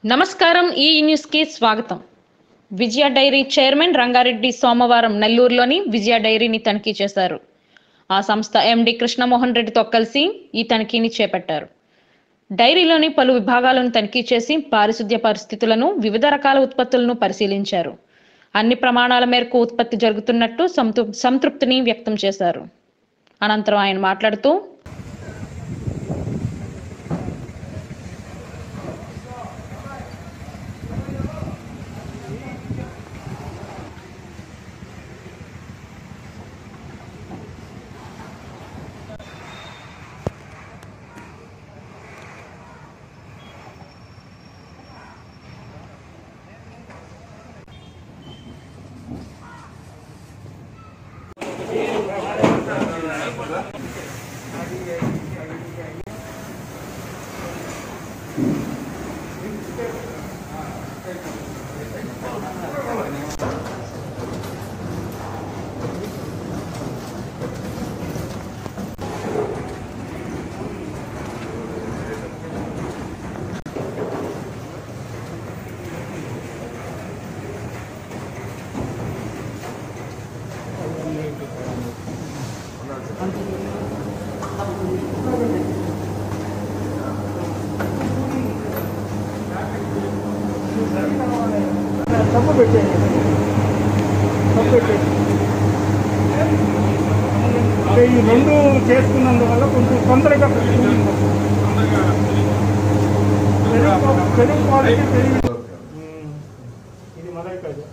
నమస్కారం ఈ న్యూస్ కి స్వాగతం విజయ డైరీ చైర్మన్ రంగారెడ్డి సోమవారం నెల్లూరులోని విజయ డైరీని తనిఖీ చేశారు ఆ సంస్థ ఎండి కృష్ణమోహన్ రెడ్డితో కలిసి ఈ తనిఖీని చేపట్టారు డైరీలోని పలు విభాగాలను తనిఖీ చేసి పారిశుద్ధ్య పరిస్థితులను వివిధ రకాల ఉత్పత్తులను పరిశీలించారు అన్ని ప్రమాణాల మేరకు ఉత్పత్తి జరుగుతున్నట్టు సంతృ సంతృప్తిని వ్యక్తం చేశారు అనంతరం ఆయన మాట్లాడుతూ తప్పు పెట్టేయండి తప్పు పెట్టేయండి అంటే ఈ రెండు చేసుకున్నందువల్ల కొంచెం తొందరగా పెరుగు పెరుగు క్వాలిటీ పెరిగి ఉమ్. ఇది మలై కాదు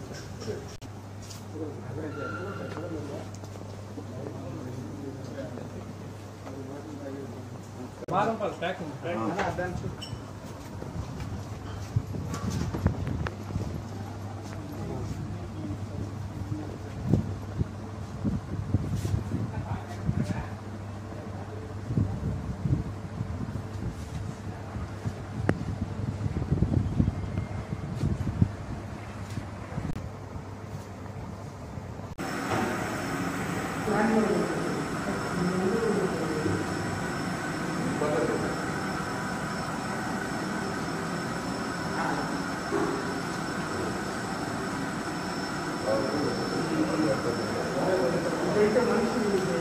ఇదైతే మనిషి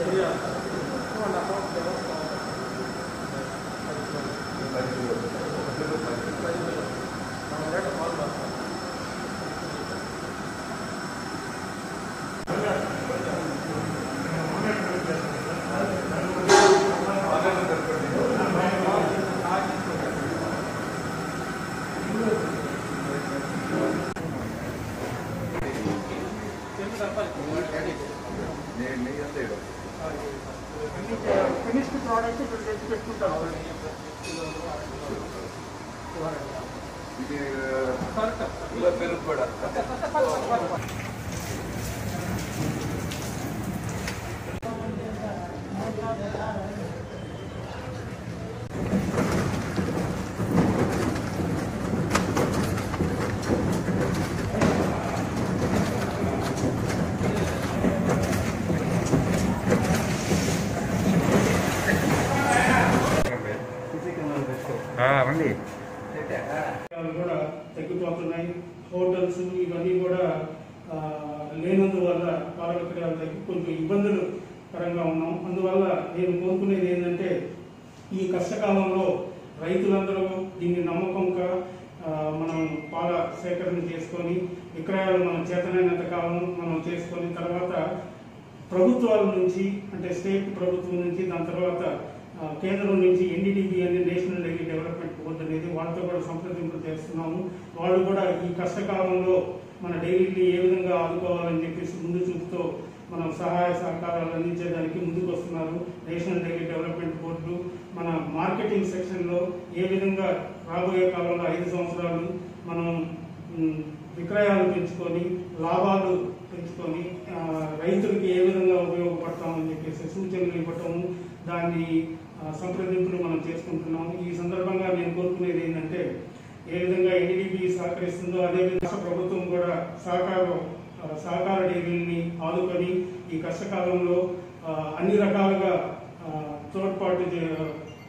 ఫినిష్డ్ ప్రోడక్ట్ ఇక్కడ తెచ్చి పెట్టుకుంటారు ఇది ఇలా పెరుగు కూడా రండి విషయాలు కూడా తగ్గిపోతున్నాయి హోటల్స్ ఇవన్నీ కూడా ఆ, లేనందువల్ల పాల విక్రయాలు తగ్గి కొంచెం ఇబ్బందులు కరంగా ఉన్నాం అందువల్ల నేను కోరుకునేది ఏంటంటే ఈ కష్టకాలంలో రైతులందరూ దీన్ని నమ్మకంగా ఆ, మనం పాల సేకరణ చేసుకొని విక్రయాలు మనం చేతనైనంత కాలం మనం చేసుకొని తర్వాత ప్రభుత్వాల నుంచి అంటే స్టేట్ ప్రభుత్వం నుంచి దాని తర్వాత ఆ, కేంద్రం నుంచి ఎన్డీడీబీ అనే నేషనల్ డైరీ డెవలప్మెంట్ బోర్డు అనేది వాళ్ళతో కూడా సంప్రదింపులు చేస్తున్నాము వాళ్ళు కూడా ఈ కష్టకాలంలో మన డైరీని ఏ విధంగా ఆదుకోవాలని చెప్పేసి ముందు చూపుతో మనం సహాయ సహకారాలు అందించేదానికి ముందుకు వస్తున్నారు నేషనల్ డైరీ డెవలప్మెంట్ బోర్డు మన మార్కెటింగ్ సెక్షన్లో ఏ విధంగా రాబోయే కాలంలో ఐదు సంవత్సరాలు మనం ఉమ్, విక్రయాలు పెంచుకొని లాభాలు పెంచుకొని ఆ, రైతులకి ఏ విధంగా ఉపయోగపడతామని చెప్పేసి సూచనలు ఇవ్వటము దాన్ని ఆ, సంప్రదింపులు మనం చేసుకుంటున్నాము ఈ సందర్భంగా నేను కోరుకునేది ఏంటంటే ఏ విధంగా ఎన్డీబీ సహకరిస్తుందో అదేవిధంగా రాష్ట్ర ప్రభుత్వం కూడా సహకారం ఆ, సహకార డైరీని ఆదుకొని ఈ కష్టకాలంలో ఆ, అన్ని రకాలుగా ఆ, తోడ్పాటు చే-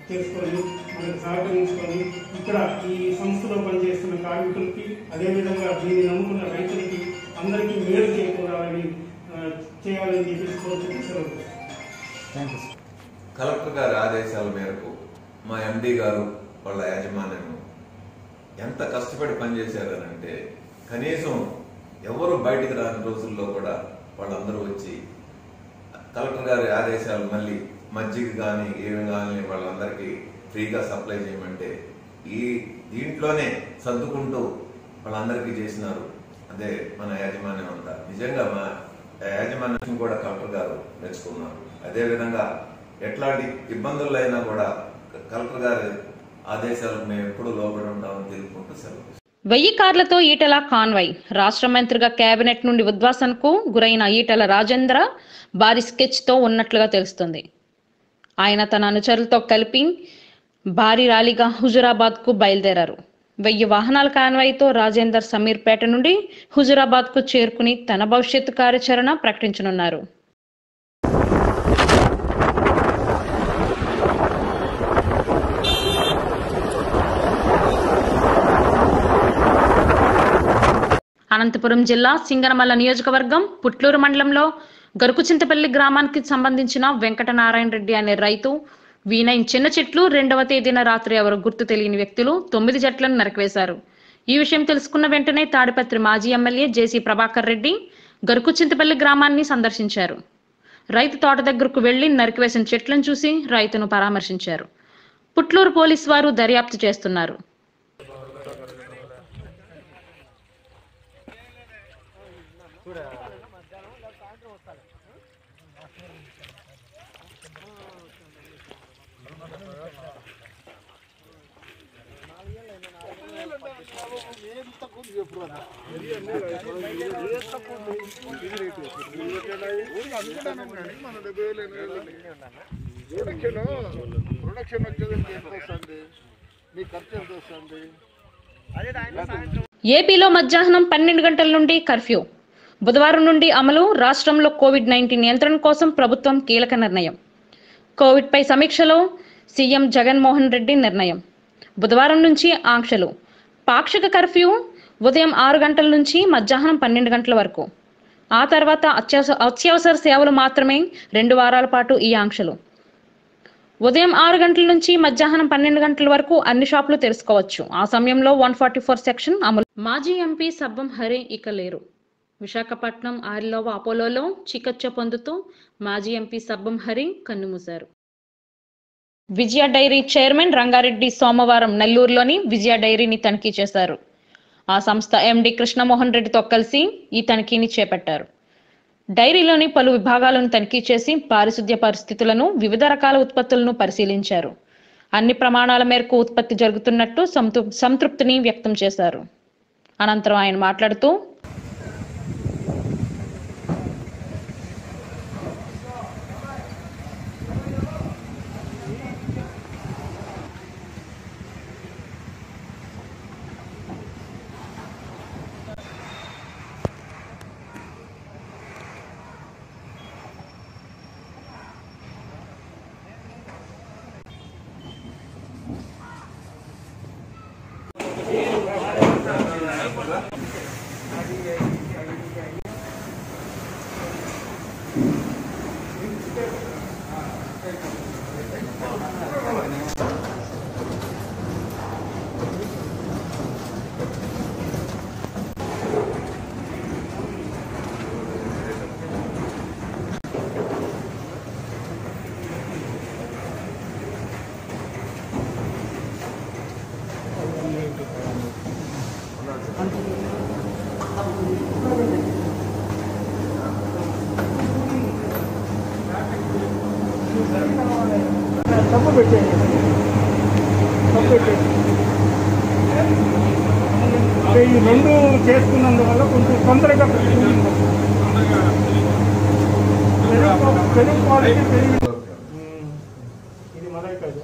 చేసుకొని మనకు సహకరించుకొని ఇక్కడ ఈ సంస్థలో పనిచేస్తున్న కార్మికులకి అదేవిధంగా దీన్ని నమ్ముకున్న రైతులకి అందరికీ మేలు చేకూరాలని ఆ, చేయాలని చెప్పేసి కోరుకుంటూ సెలవు థ్యాంక్ యూ కలెక్టర్ గారి ఆదేశాల మేరకు మా ఎండి గారు వాళ్ళ యాజమాన్యం ఎంత కష్టపడి పనిచేశారనంటే కనీసం ఎవరు బయటికి రాని రోజుల్లో కూడా వాళ్ళందరూ వచ్చి కలెక్టర్ గారి ఆదేశాలు మళ్ళీ మజ్జిగ కానీ ఏమి కానీ వాళ్ళందరికీ ఫ్రీగా సప్లై చేయమంటే ఈ దీంట్లోనే సర్దుకుంటూ వాళ్ళందరికీ చేసినారు అదే మన యాజమాన్యం అంతా నిజంగా మా యాజమాన్యం కూడా కలెక్టర్ గారు మెచ్చుకున్నారు అదేవిధంగా ఎట్లాంటి ఇబ్బందులు అయినా కూడా కలెక్టర్ గారి ఆదేశాలకు మేము ఎప్పుడూ లోబడి ఉంటామని తెలుపుకుంటూ సెలవు వెయ్యి కార్లతో ఈటల కాన్వాయ్ రాష్ట్ర మంత్రిగా కేబినెట్ నుండి ఉద్వాసనకు గురైన ఈటల రాజేంద్ర భారీ స్కెచ్ తో ఉన్నట్లుగా తెలుస్తుంది ఆయన తన అనుచరులతో కలిపి భారీ ర్యాలీగా హుజురాబాద్ కు బయలుదేరారు వెయ్యి వాహనాల కాన్వాయ్తో రాజేందర్ సమీర్పేట నుండి హుజురాబాద్ కు చేరుకుని తన భవిష్యత్తు కార్యాచరణ ప్రకటించనున్నారు అనంతపురం జిల్లా సింగనమల్ల నియోజకవర్గం పుట్లూరు మండలంలో గరుకుచింతపల్లి గ్రామానికి సంబంధించిన వెంకటనారాయణ రెడ్డి అనే రైతు వీనైన్ చిన్న చెట్లు రెండవ తేదీన రాత్రి ఎవరు గుర్తు తెలియని వ్యక్తులు తొమ్మిది చెట్లను నరికివేశారు ఈ విషయం తెలుసుకున్న వెంటనే తాడిపత్రి మాజీ ఎమ్మెల్యే జేసీ ప్రభాకర్ రెడ్డి గరుకుచింతపల్లి గ్రామాన్ని సందర్శించారు రైతు తోట దగ్గరకు వెళ్లి నరికివేసిన చెట్లను చూసి రైతును పరామర్శించారు పుట్లూరు పోలీసు వారు దర్యాప్తు చేస్తున్నారు ప్రొడక్షన్ ప్రొడక్షన్ వచ్చేదానికి ఎంత వస్తుంది మీ ఖర్చు ఎంత వస్తుంది ఏపీలో మధ్యాహ్నం పన్నెండు గంటల నుండి కర్ఫ్యూ బుధవారం నుండి అమలు రాష్ట్రంలో కోవిడ్ నైన్టీన్ నియంత్రణ కోసం ప్రభుత్వం కీలక నిర్ణయం కోవిడ్ పై సమీక్షలో సీఎం జగన్మోహన్ రెడ్డి నిర్ణయం బుధవారం నుంచి ఆంక్షలు పాక్షిక కర్ఫ్యూ ఉదయం ఆరు గంటల నుంచి మధ్యాహ్నం పన్నెండు గంటల వరకు ఆ తర్వాత అత్యవసర అత్యవసర సేవలు మాత్రమే రెండు వారాల పాటు ఈ ఆంక్షలు ఉదయం ఆరు గంటల నుంచి మధ్యాహ్నం పన్నెండు గంటల వరకు అన్ని షాపులు తెరుచుకోవచ్చు ఆ సమయంలో వన్ ఫార్టీ ఫోర్ సెక్షన్ అమలు మాజీ ఎంపీ సబ్బం హరి ఇక లేరు విశాఖపట్నం ఆరిలోవ అపోలోలో చికిత్స పొందుతూ మాజీ ఎంపీ సబ్బం హరి కన్నుమూశారు విజయ డైరీ చైర్మన్ రంగారెడ్డి సోమవారం నెల్లూరులోని విజయ డైరీని తనిఖీ చేశారు ఆ సంస్థ ఎండి కృష్ణమోహన్ రెడ్డితో కలిసి ఈ తనిఖీని చేపట్టారు డైరీలోని పలు విభాగాలను తనిఖీ చేసి పారిశుద్ధ్య పరిస్థితులను వివిధ రకాల ఉత్పత్తులను పరిశీలించారు అన్ని ప్రమాణాల మేరకు ఉత్పత్తి జరుగుతున్నట్టు సంతృ సంతృప్తిని వ్యక్తం చేశారు అనంతరం ఆయన మాట్లాడుతూ తప్పు పెట్టేయండి తప్పు పెట్టేయండి అంటే ఈ రెండు చేసుకున్నందువల్ల కొంచెం తొందరగా పెరిగి పెరుగు క్వాలిటీ పెరిగి ఉమ్. ఇది మలై కాదు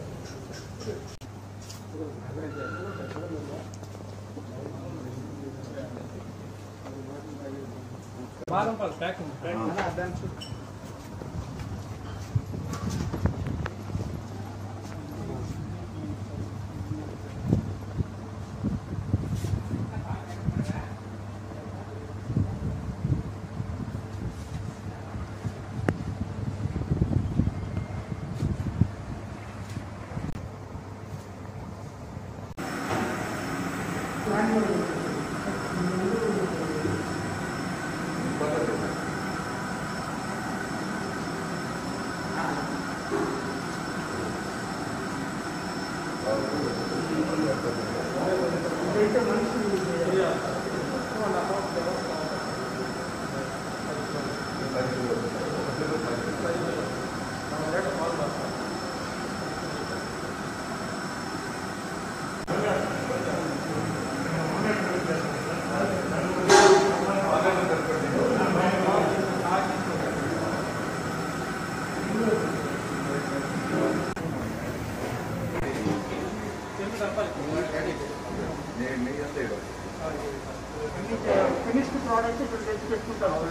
ఫినిష్డ్ ప్రోడక్ట్ ఇక్కడ తెచ్చి పెట్టుకుంటారు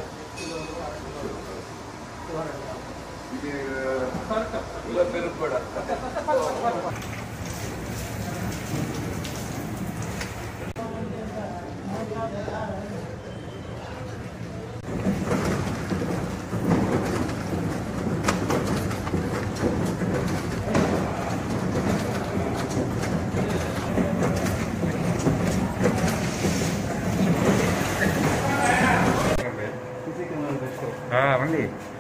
రండి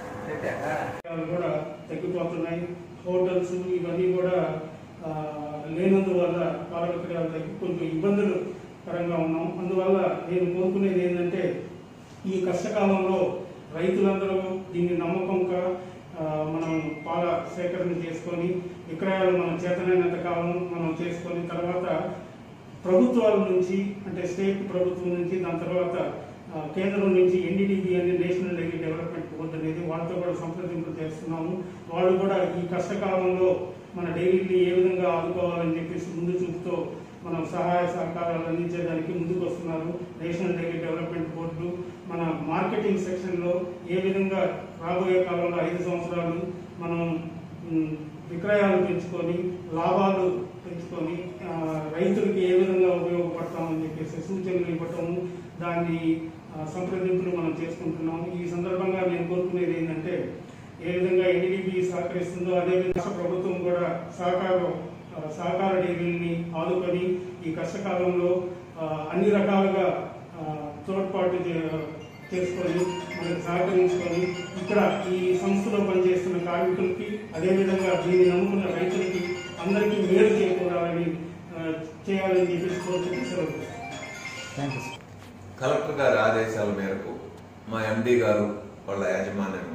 అవి కూడా తగ్గిపోతున్నాయి హోటల్స్ ఇవన్నీ కూడా ఆ, లేనందువల్ల పాల విక్రయాలు తగ్గి కొంచెం ఇబ్బందులు కరంగా ఉన్నాం అందువల్ల నేను కోరుకునేది ఏంటంటే ఈ కష్టకాలంలో రైతులందరూ దీన్ని నమ్మకంగా ఆ, మనం పాల సేకరణ చేసుకొని విక్రయాలు మనం చేతనైనంత కాలం మనం చేసుకొని తర్వాత ప్రభుత్వాల నుంచి అంటే స్టేట్ ప్రభుత్వం నుంచి దాని తర్వాత ఆ, కేంద్రం నుంచి ఎన్డీడీబీ అనే నేషనల్ డైరీ డెవలప్మెంట్ బోర్డు అనేది వాళ్ళతో కూడా సంప్రదింపులు చేస్తున్నాము వాళ్ళు కూడా ఈ కష్టకాలంలో మన డైరీని ఏ విధంగా ఆదుకోవాలని చెప్పేసి ముందు చూపుతో మనం సహాయ సహకారాలు అందించడానికి ముందుకు వస్తున్నారు నేషనల్ డైరీ డెవలప్మెంట్ బోర్డు మన మార్కెటింగ్ సెక్షన్లో ఏ విధంగా రాబోయే కాలంలో ఐదు సంవత్సరాలు మనం ఉమ్, విక్రయాలు పెంచుకొని లాభాలు పెంచుకొని ఆ, రైతులకి ఏ విధంగా ఉపయోగపడతామని చెప్పేసి సూచనలు ఇవ్వటము దాన్ని ఆ, సంప్రదింపులు మనం చేసుకుంటున్నాము ఈ సందర్భంగా నేను కోరుకునేది ఏంటంటే ఏ విధంగా ఎన్డీడీబీ సహకరిస్తుందో అదేవిధంగా రాష్ట్ర ప్రభుత్వం కూడా సహకారం ఆ, సహకార డైరీని ఆదుకొని ఈ కష్టకాలంలో ఆ, అన్ని రకాలుగా ఆ, తోడ్పాటు చే- చేసుకొని మనకు సహకరించుకొని ఇక్కడ ఈ సంస్థలో పనిచేస్తున్న కార్మికులకి అదేవిధంగా దీన్ని నమ్ముకున్న రైతులకి అందరికీ మేలు చేకూరాలని ఆ, చేయాలని చెప్పేసి కోరుకుంటూ సెలవు థ్యాంక్ యూ కలెక్టర్ గారి ఆదేశాల మేరకు మా ఎండి గారు వాళ్ళ యాజమాన్యం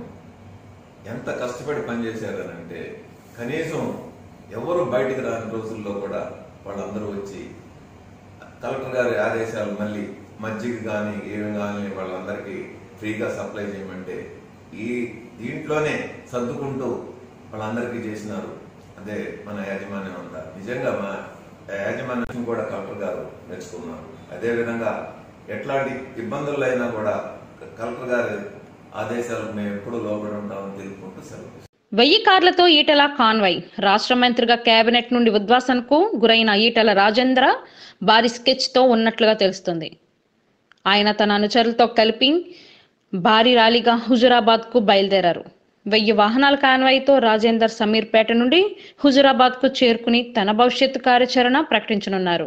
ఎంత కష్టపడి పనిచేశారనంటే కనీసం ఎవరు బయటికి రాని రోజుల్లో కూడా వాళ్ళందరూ వచ్చి కలెక్టర్ గారి ఆదేశాలు మళ్ళీ మజ్జిగ కానీ ఏమి కానీ వాళ్ళందరికీ ఫ్రీగా సప్లై చేయమంటే ఈ దీంట్లోనే సర్దుకుంటూ వాళ్ళందరికీ చేసినారు అదే మన యాజమాన్యం అంతా నిజంగా మా యాజమాన్యం కూడా కలెక్టర్ గారు మెచ్చుకున్నారు అదేవిధంగా ఎట్లాంటి ఇబ్బందులు అయినా కూడా కలెక్టర్ గారి ఆదేశాలకు మేము ఎప్పుడూ లోబడి ఉంటామని తెలుపుకుంటూ సెలవు వెయ్యి కార్లతో ఈటల కాన్వాయ్ రాష్ట్ర మంత్రిగా కేబినెట్ నుండి ఉద్వాసనకు గురైన ఈటల రాజేంద్ర భారీ స్కెచ్తో ఉన్నట్లుగా తెలుస్తుంది ఆయన తన అనుచరులతో కలిపి భారీ ర్యాలీగా హుజురాబాద్కు బయలుదేరారు వెయ్యి వాహనాల కాన్వాయ్తో రాజేందర్ సమీర్పేట నుండి హుజురాబాద్కు చేరుకుని తన భవిష్యత్తు కార్యాచరణ ప్రకటించనున్నారు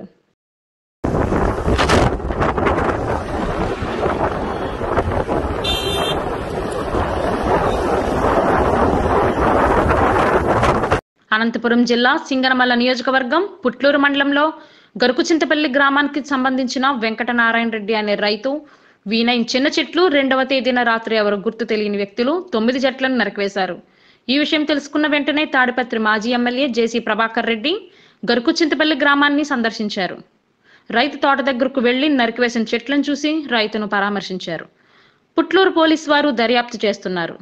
అనంతపురం జిల్లా సింగనమల్ల నియోజకవర్గం పుట్లూరు మండలంలో గరుకుచింతపల్లి గ్రామానికి సంబంధించిన వెంకటనారాయణ రెడ్డి అనే రైతు వీనైన్ చిన్న చెట్లు రెండవ తేదీన రాత్రి ఎవరు గుర్తు తెలియని వ్యక్తులు తొమ్మిది చెట్లను నరికివేశారు ఈ విషయం తెలుసుకున్న వెంటనే తాడిపత్రి మాజీ ఎమ్మెల్యే జేసీ ప్రభాకర్ రెడ్డి గరుకుచింతపల్లి గ్రామాన్ని సందర్శించారు రైతు తోట దగ్గరకు వెళ్లి నరికివేసిన చెట్లను చూసి రైతును పరామర్శించారు పుట్లూరు పోలీసు వారు దర్యాప్తు చేస్తున్నారు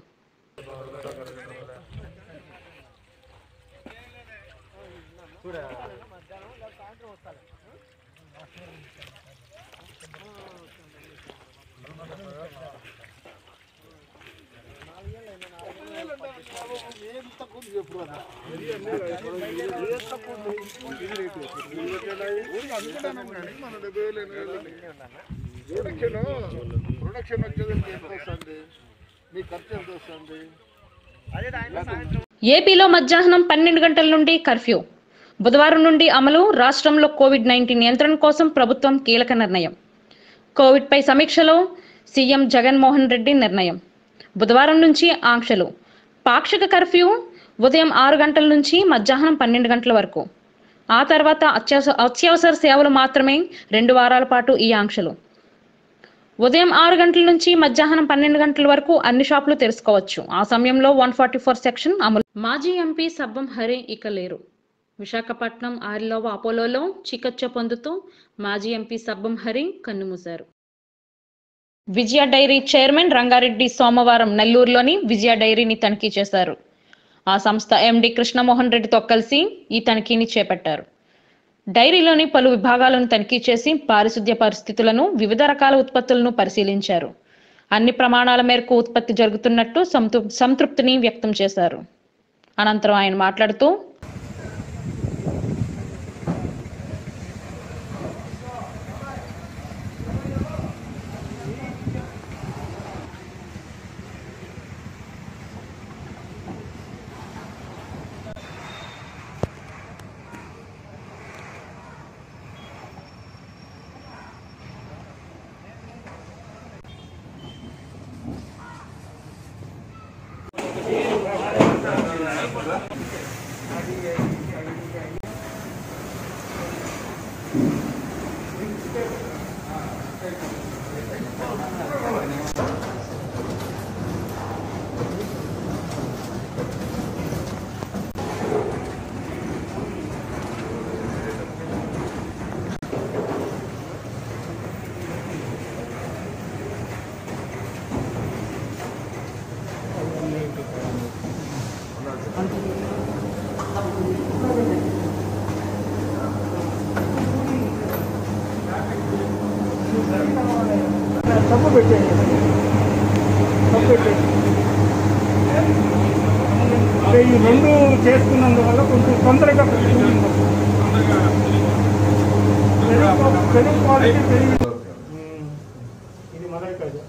మన డెబ్బై వేలు ఎనభై వేలు ప్రొడక్షన్ ప్రొడక్షన్ వచ్చేదానికి ఎంత వస్తుంది మీ ఖర్చు ఎంత వస్తుంది ఏపీలో మధ్యాహ్నం పన్నెండు గంటల నుండి కర్ఫ్యూ బుధవారం నుండి అమలు రాష్ట్రంలో కోవిడ్ నైన్టీన్ నియంత్రణ కోసం ప్రభుత్వం కీలక నిర్ణయం కోవిడ్పై సమీక్షలో సీఎం జగన్మోహన్ రెడ్డి నిర్ణయం బుధవారం నుంచి ఆంక్షలు పాక్షిక కర్ఫ్యూ ఉదయం ఆరు గంటల నుంచి మధ్యాహ్నం పన్నెండు గంటల వరకు ఆ తర్వాత అత్యవసర అత్యవసర సేవలు మాత్రమే రెండు వారాల పాటు ఈ ఆంక్షలు ఉదయం ఆరు గంటల నుంచి మధ్యాహ్నం పన్నెండు గంటల వరకు అన్ని షాపులు తెరుచుకోవచ్చు ఆ సమయంలో వన్ ఫార్టీ ఫోర్ సెక్షన్ అమలు మాజీ ఎంపీ సబ్బం హరి ఇక లేరు విశాఖపట్నం ఆరిలోవ అపోలోలో చికిత్స పొందుతూ మాజీ ఎంపీ సబ్బం హరి కన్నుమూశారు విజయ డైరీ చైర్మన్ రంగారెడ్డి సోమవారం నెల్లూరులోని విజయ డైరీని తనిఖీ చేశారు ఆ సంస్థ ఎండి కృష్ణమోహన్ రెడ్డితో కలిసి ఈ తనిఖీని చేపట్టారు డైరీలోని పలు విభాగాలను తనిఖీ చేసి పారిశుద్ధ్య పరిస్థితులను వివిధ రకాల ఉత్పత్తులను పరిశీలించారు అన్ని ప్రమాణాల మేరకు ఉత్పత్తి జరుగుతున్నట్టు సంతృ సంతృప్తిని వ్యక్తం చేశారు అనంతరం ఆయన మాట్లాడుతూ తప్పు పెట్టేయండి తప్పు పెట్టేయండి అంటే ఈ రెండు చేసుకున్నందువల్ల కొంచెం తొందరగా పెరుగు పెరుగు క్వాలిటీ పెరిగి ఉమ్. ఇది మలై కాదు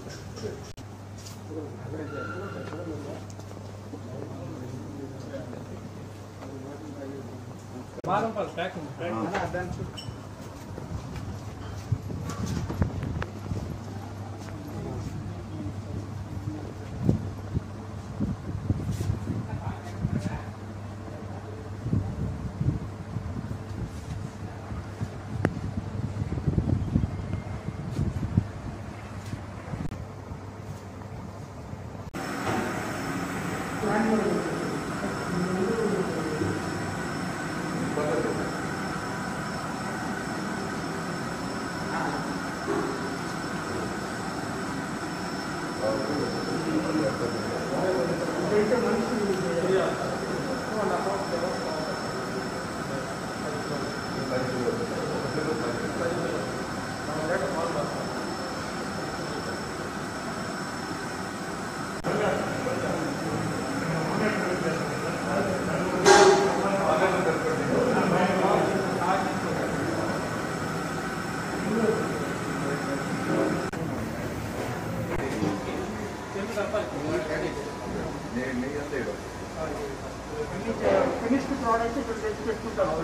ఫినిష్డ్ ప్రోడక్ట్ ఇక్కడ తెచ్చి పెట్టుకుంటాం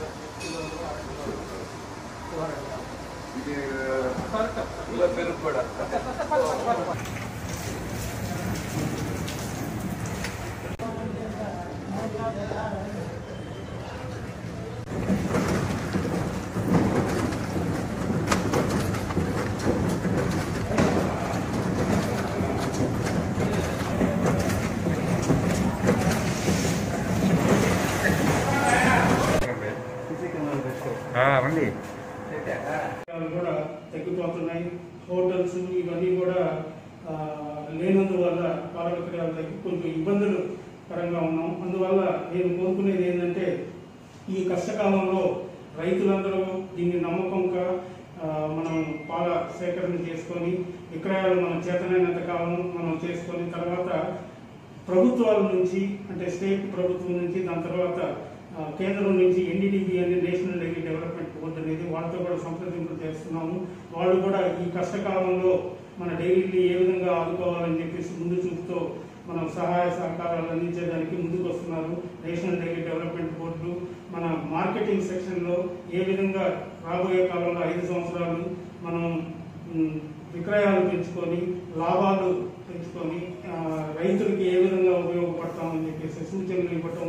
సీసీ కెమెరాలు పెట్టుకో రండి అవి కూడా తగ్గిపోతున్నాయి హోటల్స్ ఇవన్నీ కూడా ఆ, లేనందువల్ల పాల విక్రయాలు తగ్గి కొంచెం ఇబ్బందులు కరంగా ఉన్నాం అందువల్ల నేను కోరుకునేది ఏంటంటే ఈ కష్టకాలంలో రైతులందరూ దీన్ని నమ్మకంగా ఆ, మనం పాల సేకరణ చేసుకొని విక్రయాలు మనం చేతనైనంత కాలం మనం చేసుకొని తర్వాత ప్రభుత్వాల నుంచి అంటే స్టేట్ ప్రభుత్వం నుంచి దాని తర్వాత ఆ, కేంద్రం నుంచి ఎన్డీడీబీ అనే నేషనల్ డైరీ డెవలప్మెంట్ బోర్డు అనేది వాళ్ళతో కూడా సంప్రదింపులు చేస్తున్నాము వాళ్ళు కూడా ఈ కష్టకాలంలో మన డైరీని ఏ విధంగా ఆదుకోవాలని చెప్పేసి ముందు చూపుతో మనం సహాయ సహకారాలు అందించడానికి ముందుకు వస్తున్నారు నేషనల్ డైరీ డెవలప్మెంట్ బోర్డు మన మార్కెటింగ్ సెక్షన్లో ఏ విధంగా రాబోయే కాలంలో ఐదు సంవత్సరాలు మనం ఉమ్, విక్రయాలు పెంచుకొని లాభాలు పెంచుకొని ఆ, రైతులకి ఏ విధంగా ఉపయోగపడతామని చెప్పేసి సూచనలు ఇవ్వటము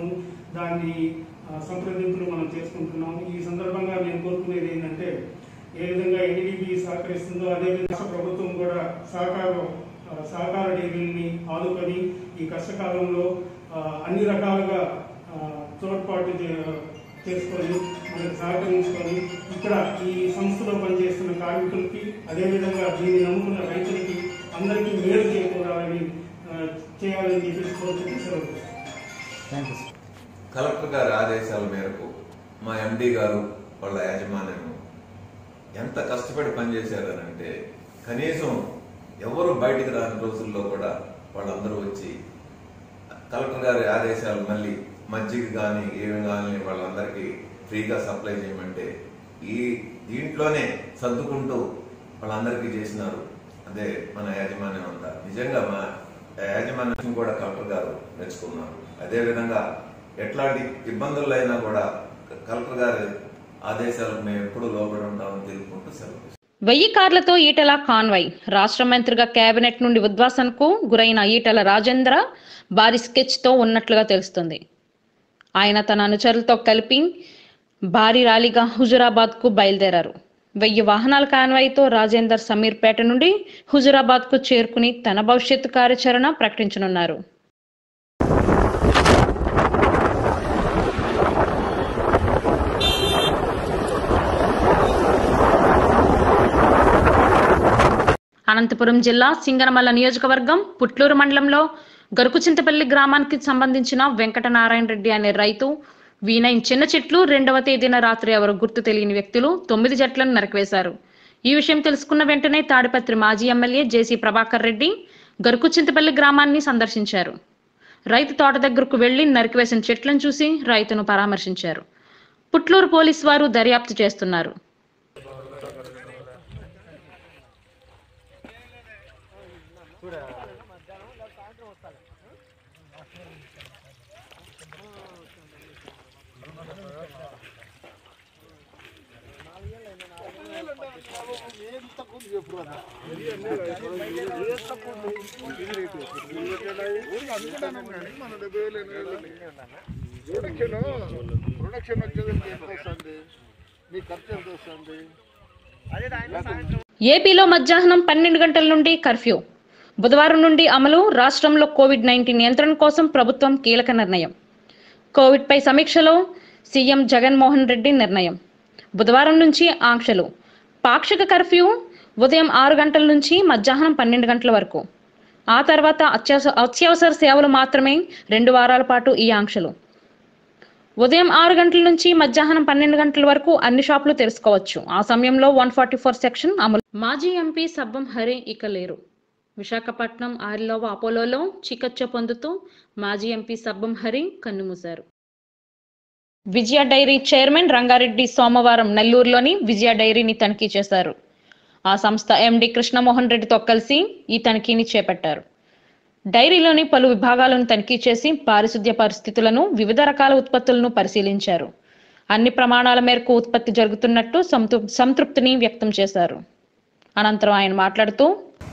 దాన్ని ఆ, సంప్రదింపులు మనం చేసుకుంటున్నాం ఈ సందర్భంగా నేను కోరుకునేది ఏంటంటే ఏ విధంగా ఎన్డీబీ సహకరిస్తుందో అదేవిధంగా రాష్ట్ర ప్రభుత్వం కూడా సహకారం ఆ, సహకార డైరీని ఆదుకొని ఈ కష్టకాలంలో ఆ, అన్ని రకాలుగా ఆ, తోడ్పాటు చే- చేసుకొని మనకు సహకరించుకొని ఇక్కడ ఈ సంస్థలో పనిచేస్తున్న కార్మికులకి అదేవిధంగా దీన్ని నమ్ముకున్న రైతులకి అందరికీ మేలు చేకూరాలని ఆ, చేయాలని చెప్పేసి కోరుకుంటూ సెలవు థ్యాంక్ యూ కలెక్టర్ గారి ఆదేశాల మేరకు మా ఎండి గారు వాళ్ళ యాజమాన్యం ఎంత కష్టపడి పనిచేశారనంటే కనీసం ఎవరు బయటికి రాని రోజుల్లో కూడా వాళ్ళందరూ వచ్చి కలెక్టర్ గారి ఆదేశాలు మళ్ళీ మజ్జిగ కానీ ఏమి కానీ వాళ్ళందరికీ ఫ్రీగా సప్లై చేయమంటే ఈ దీంట్లోనే సర్దుకుంటూ వాళ్ళందరికీ చేసినారు అదే మన యాజమాన్యం అంతా నిజంగా మా యాజమాన్యం కూడా కలెక్టర్ గారు మెచ్చుకున్నారు అదే విధంగా ఎట్లాంటి ఇబ్బందులు అయినా కూడా కలెక్టర్ గారి ఆదేశాలకు మేము ఎప్పుడు లోబడి ఉంటామని తెలుపుకుంటూ సెలవు వెయ్యి కార్లతో ఈటల కాన్వాయ్ రాష్ట్ర మంత్రిగా కేబినెట్ నుండి ఉద్వాసనకు గురైన ఈటల రాజేంద్ర భారీ స్కెచ్తో ఉన్నట్లుగా తెలుస్తుంది ఆయన తన అనుచరులతో కలిపి భారీ ర్యాలీగా హుజురాబాద్కు బయలుదేరారు వెయ్యి వాహనాల కాన్వాయ్తో రాజేందర్ సమీర్పేట నుండి హుజురాబాద్కు చేరుకుని తన భవిష్యత్తు కార్యాచరణ ప్రకటించనున్నారు అనంతపురం జిల్లా సింగనమల్ల నియోజకవర్గం పుట్లూరు మండలంలో గరుకుచింతపల్లి గ్రామానికి సంబంధించిన వెంకటనారాయణ రెడ్డి అనే రైతు వీనైన్ చిన్న చెట్లు రెండవ తేదీన రాత్రి ఎవరు గుర్తు తెలియని వ్యక్తులు తొమ్మిది చెట్లను నరికివేశారు ఈ విషయం తెలుసుకున్న వెంటనే తాడిపత్రి మాజీ ఎమ్మెల్యే జేసీ ప్రభాకర్ రెడ్డి గరుకుచింతపల్లి గ్రామాన్ని సందర్శించారు రైతు తోట దగ్గరకు వెళ్లి నరికివేసిన చెట్లను చూసి రైతును పరామర్శించారు పుట్లూరు పోలీసు వారు దర్యాప్తు చేస్తున్నారు ఊరికి అనుకుంటాను కానీ మన డెబ్బై వేలు ఎనభై వేలు ప్రొడక్షన్ ప్రొడక్షన్ వచ్చేదానికి ఎంత వస్తుంది మీ ఖర్చు ఎంత వస్తుంది ఏపీలో మధ్యాహ్నం పన్నెండు గంటల నుండి కర్ఫ్యూ బుధవారం నుండి అమలు రాష్ట్రంలో కోవిడ్ నైన్టీన్ నియంత్రణ కోసం ప్రభుత్వం కీలక నిర్ణయం కోవిడ్పై సమీక్షలో సీఎం జగన్మోహన్ రెడ్డి నిర్ణయం బుధవారం నుంచి ఆంక్షలు పాక్షిక కర్ఫ్యూ ఉదయం ఆరు గంటల నుంచి మధ్యాహ్నం పన్నెండు గంటల వరకు ఆ తర్వాత అత్యవసర అత్యవసర సేవలు మాత్రమే రెండు వారాల పాటు ఈ ఆంక్షలు ఉదయం ఆరు గంటల నుంచి మధ్యాహ్నం పన్నెండు గంటల వరకు అన్ని షాపులు తెరుచుకోవచ్చు ఆ సమయంలో వన్ ఫార్టీ ఫోర్ సెక్షన్ అమలు మాజీ ఎంపీ సబ్బం హరి ఇక లేరు విశాఖపట్నం ఆరిలోవ అపోలోలో చికిత్స పొందుతూ మాజీ ఎంపీ సబ్బం హరి కన్నుమూశారు విజయ డైరీ చైర్మన్ రంగారెడ్డి సోమవారం నెల్లూరులోని విజయ డైరీని తనిఖీ చేశారు ఆ సంస్థ ఎండి కృష్ణమోహన్ రెడ్డితో కలిసి ఈ తనిఖీని చేపట్టారు డైరీలోని పలు విభాగాలను తనిఖీ చేసి పారిశుద్ధ్య పరిస్థితులను వివిధ రకాల ఉత్పత్తులను పరిశీలించారు అన్ని ప్రమాణాల మేరకు ఉత్పత్తి జరుగుతున్నట్టు సంతృ సంతృప్తిని వ్యక్తం చేశారు అనంతరం ఆయన మాట్లాడుతూ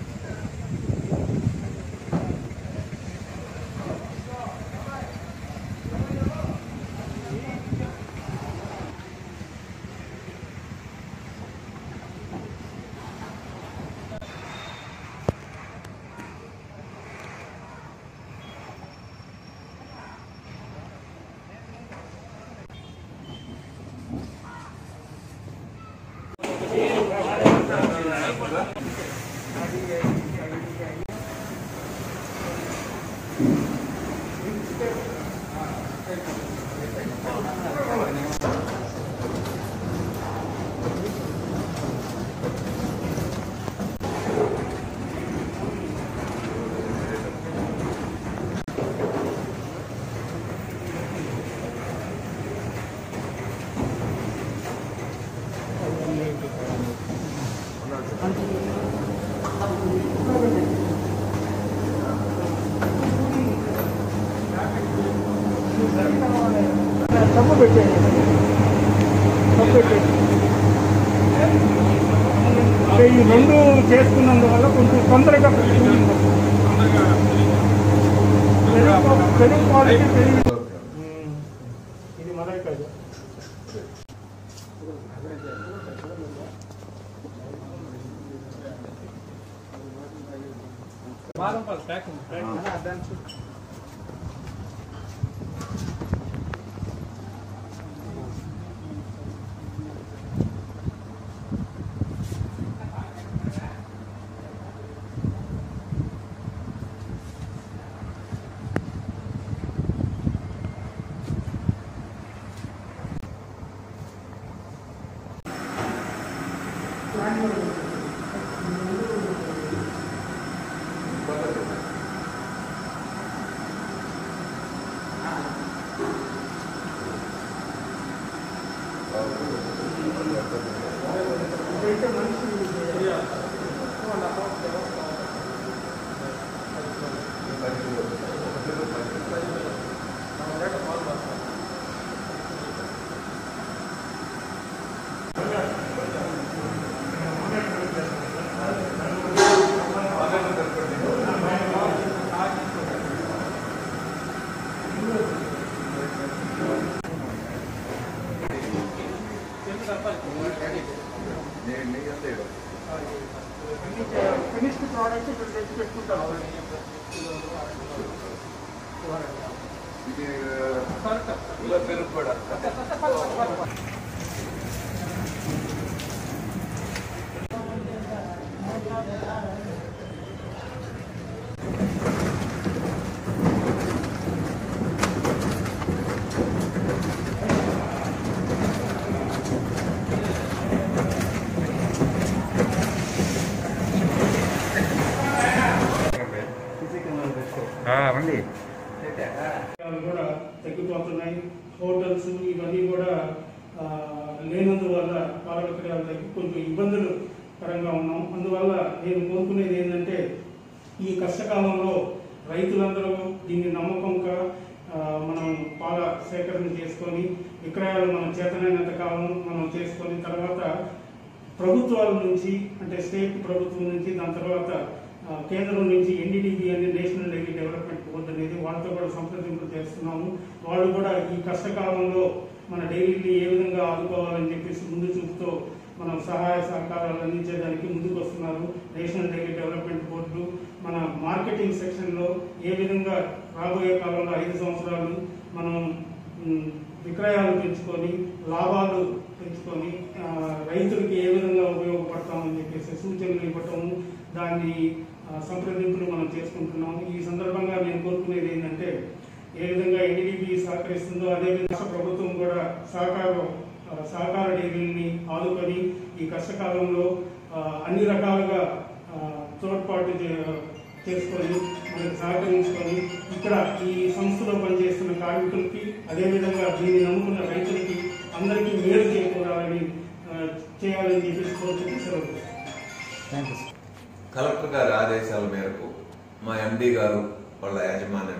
తప్పు పెట్టేయండి తప్పు పెట్టేయండి అంటే ఈ రెండు చేసుకున్నందువల్ల కొంచెం తొందరగా పెరుగు పెరుగు క్వాలిటీ పెరిగి మలైకాయ ఫినిష్డ్ ప్రోడక్ట్ ఇక్కడ తెచ్చి పెట్టుకుంటారు ఇది ఇలా పెరుగు కూడా సీసీ కెమెరాలు పెట్టుకో రండి అవి కూడా తగ్గిపోతున్నాయి హోటల్స్ ఇవన్నీ కూడా ఆ, లేనందువల్ల పాల విక్రయాలు తగ్గి కొంచెం ఇబ్బందులు కరంగా ఉన్నాం అందువల్ల నేను కోరుకునేది ఏంటంటే ఈ కష్టకాలంలో రైతులందరూ దీన్ని నమ్మకంగా ఆ, మనం పాల సేకరణ చేసుకొని విక్రయాలు మనం చేతనైనంత కాలం మనం చేసుకొని తర్వాత ప్రభుత్వాల నుంచి అంటే స్టేట్ ప్రభుత్వం నుంచి దాని తర్వాత ఆ, కేంద్రం నుంచి ఎన్డీడీబీ అనే నేషనల్ డైరీ డెవలప్మెంట్ బోర్డు అనేది వాళ్ళతో కూడా సంప్రదింపులు చేస్తున్నాము వాళ్ళు కూడా ఈ కష్టకాలంలో మన డైరీని ఏ విధంగా ఆదుకోవాలని చెప్పేసి ముందు చూపుతో మనం సహాయ సహకారాలు అందించేదానికి ముందుకు వస్తున్నారు నేషనల్ డైరీ డెవలప్మెంట్ బోర్డు మన మార్కెటింగ్ సెక్షన్లో ఏ విధంగా రాబోయే కాలంలో ఐదు సంవత్సరాలు మనం ఉమ్, విక్రయాలు పెంచుకొని లాభాలు పెంచుకొని ఆ, రైతులకి ఏ విధంగా ఉపయోగపడతామని చెప్పేసి సూచనలు ఇవ్వటము దాన్ని ఆ, సంప్రదింపులు మనం చేసుకుంటున్నాము ఈ సందర్భంగా నేను కోరుకునేది ఏంటంటే ఏ విధంగా ఎన్డీడీబీ సహకరిస్తుందో అదే విధంగా రాష్ట్ర ప్రభుత్వం కూడా సహకారం ఆ, సహకార డైరీని ఆదుకొని ఈ కష్టకాలంలో ఆ, అన్ని రకాలుగా ఆ, తోడ్పాటు చే- చేసుకొని మనకు సహకరించుకొని ఇక్కడ ఈ సంస్థలో పనిచేస్తున్న కార్మికులకి అదేవిధంగా దీన్ని నమ్ముకున్న రైతులకి అందరికీ మేలు చేకూరాలని ఆ, చేయాలని చెప్పేసి కోరుకుంటూ సెలవు థ్యాంక్ యూ కలెక్టర్ గారి ఆదేశాల మేరకు మా ఎండి గారు వాళ్ళ యాజమాన్యం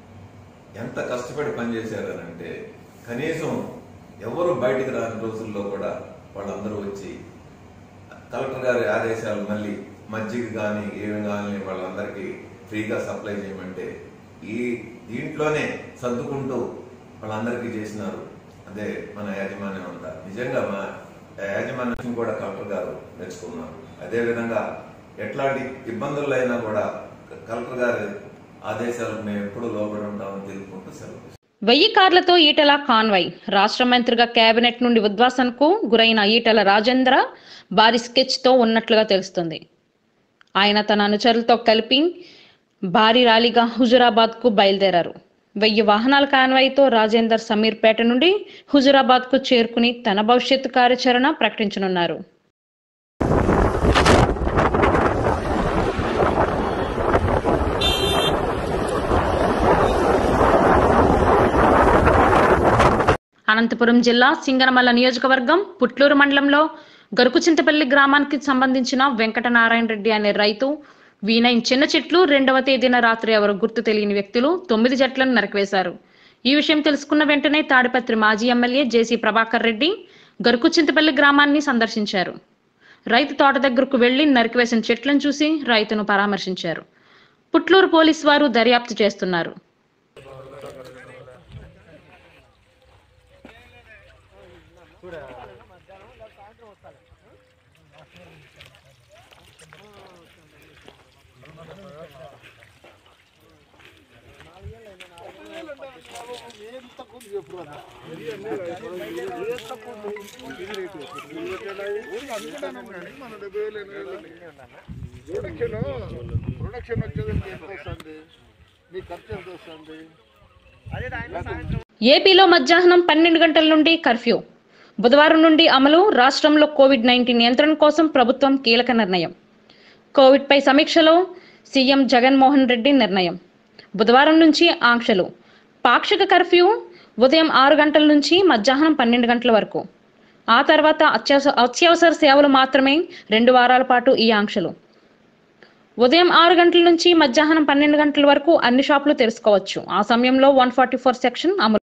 ఎంత కష్టపడి పనిచేశారనంటే కనీసం ఎవరు బయటికి రాని రోజుల్లో కూడా వాళ్ళందరూ వచ్చి కలెక్టర్ గారి ఆదేశాలు మళ్ళీ మజ్జిగ కానీ ఏమి కానీ వాళ్ళందరికీ ఫ్రీగా సప్లై చేయమంటే ఈ దీంట్లోనే సర్దుకుంటూ వాళ్ళందరికీ చేసినారు అదే మన యాజమాన్యం అంతా నిజంగా మా యాజమాన్యం కూడా కలెక్టర్ గారు మెచ్చుకున్నారు అదే విధంగా ఎట్లాంటి ఇబ్బందులు అయినా కూడా కలెక్టర్ గారి ఆదేశాలకు మేము ఎప్పుడు లోబడి ఉంటామని తెలుపుకుంటూ సెలవు వెయ్యి కార్లతో ఈటల కాన్వాయ్ రాష్ట్ర మంత్రిగా కేబినెట్ నుండి ఉద్వాసనకు గురైన ఈటల రాజేంద్ర భారీ స్కెచ్ తో ఉన్నట్లుగా తెలుస్తుంది ఆయన తన అనుచరులతో కలిపి భారీ ర్యాలీగా హుజురాబాద్ కు బయలుదేరారు వెయ్యి వాహనాల కాన్వాయ్తో రాజేందర్ సమీర్పేట నుండి హుజురాబాద్ కు చేరుకుని తన భవిష్యత్తు కార్యాచరణ ప్రకటించనున్నారు అనంతపురం జిల్లా సింగనమల్ల నియోజకవర్గం పుట్లూరు మండలంలో గరుకుచింతపల్లి గ్రామానికి సంబంధించిన వెంకటనారాయణ రెడ్డి అనే రైతు వీనైన్ చిన్న చెట్లు రెండవ తేదీన రాత్రి ఎవరు గుర్తు తెలియని వ్యక్తులు తొమ్మిది చెట్లను నరికివేశారు ఈ విషయం తెలుసుకున్న వెంటనే తాడిపత్రి మాజీ ఎమ్మెల్యే జేసీ ప్రభాకర్ రెడ్డి గరుకుచింతపల్లి గ్రామాన్ని సందర్శించారు రైతు తోట దగ్గరకు వెళ్లి నరికివేసిన చెట్లను చూసి రైతును పరామర్శించారు పుట్లూరు పోలీసు వారు దర్యాప్తు చేస్తున్నారు ఏం తక్కువ చెప్పురా మన డెబ్బై వేలు ఎనభై వేలు ప్రొడక్షన్ ప్రొడక్షన్ వచ్చేదానికి ఎంత వస్తుంది మీ ఖర్చు ఎంత వస్తుంది ఏపీలో మధ్యాహ్నం పన్నెండు గంటల నుండి కర్ఫ్యూ బుధవారం నుండి అమలు రాష్ట్రంలో కోవిడ్ నైన్టీన్ నియంత్రణ కోసం ప్రభుత్వం కీలక నిర్ణయం కోవిడ్పై సమీక్షలో సీఎం జగన్మోహన్ రెడ్డి నిర్ణయం బుధవారం నుంచి ఆంక్షలు పాక్షిక కర్ఫ్యూ ఉదయం ఆరు గంటల నుంచి మధ్యాహ్నం పన్నెండు గంటల వరకు ఆ తర్వాత అత్యవసర అత్యవసర సేవలు మాత్రమే రెండు వారాల పాటు ఈ ఆంక్షలు ఉదయం ఆరు గంటల నుంచి మధ్యాహ్నం పన్నెండు గంటల వరకు అన్ని షాపులు తెరుచుకోవచ్చు ఆ సమయంలో వన్ ఫార్టీ ఫోర్ సెక్షన్ అమలు